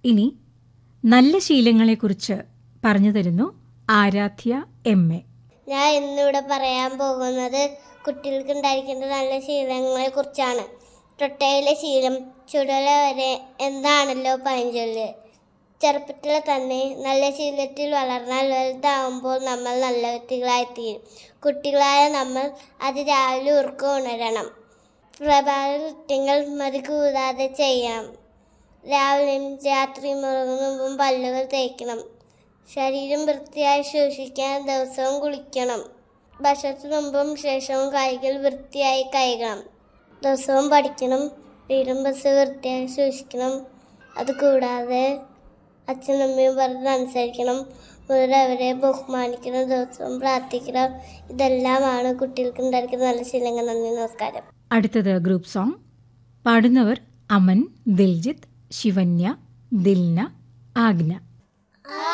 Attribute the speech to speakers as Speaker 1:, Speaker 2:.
Speaker 1: ഇനി നല്ല ശീലങ്ങളെക്കുറിച്ച് പറഞ്ഞു തരുന്നു ആരാധ്യ എം എ
Speaker 2: ഞാൻ ഇന്നിവിടെ പറയാൻ പോകുന്നത് കുട്ടികൾക്ക് ഉണ്ടായിരിക്കേണ്ട നല്ല ശീലങ്ങളെ കുറിച്ചാണ് തൊട്ടയിലെ ശീലം ചുടല വരെ എന്താണല്ലോ പഴഞ്ചൊല്ല് ചെറുപ്പത്തിൽ തന്നെ നല്ല ശീലത്തിൽ വളർന്നാൽ വലുതാവുമ്പോൾ നമ്മൾ നല്ല വ്യക്തികളായിത്തീരും കുട്ടികളായ നമ്മൾ അത് രാവിലെ ഉറക്കം ഉണരണം പ്രഭാത കൃത്യങ്ങൾ മതി കൂടാതെ ചെയ്യണം രാവിലെയും രാത്രിയും ഉറങ്ങുന്ന മുമ്പും പല്ലുകൾ തേക്കണം ശരീരം വൃത്തിയായി സൂക്ഷിക്കാൻ ദിവസവും കുളിക്കണം ഭക്ഷണത്തിന് മുമ്പും ശേഷവും കൈകൾ വൃത്തിയായി കഴുകണം ദിവസവും പഠിക്കണം വീടും ബസ് വൃത്തിയായി സൂക്ഷിക്കണം അതുകൂടാതെ അച്ഛനും അമ്മയും പറഞ്ഞ് അനുസരിക്കണം മുതലവരെ ബഹുമാനിക്കണം ദിവസവും പ്രാർത്ഥിക്കണം ഇതെല്ലാമാണ് കുട്ടികൾക്ക് ഉണ്ടായിരിക്കുന്ന നല്ല ശീലങ്ങൾ നന്ദി നമസ്കാരം
Speaker 1: അടുത്തത് ഗ്രൂപ്പ് സോങ് പാടുന്നവർ അമൻ ദിൽജിത്ത് ശിവന്യ ദിൽന ആഗ്ന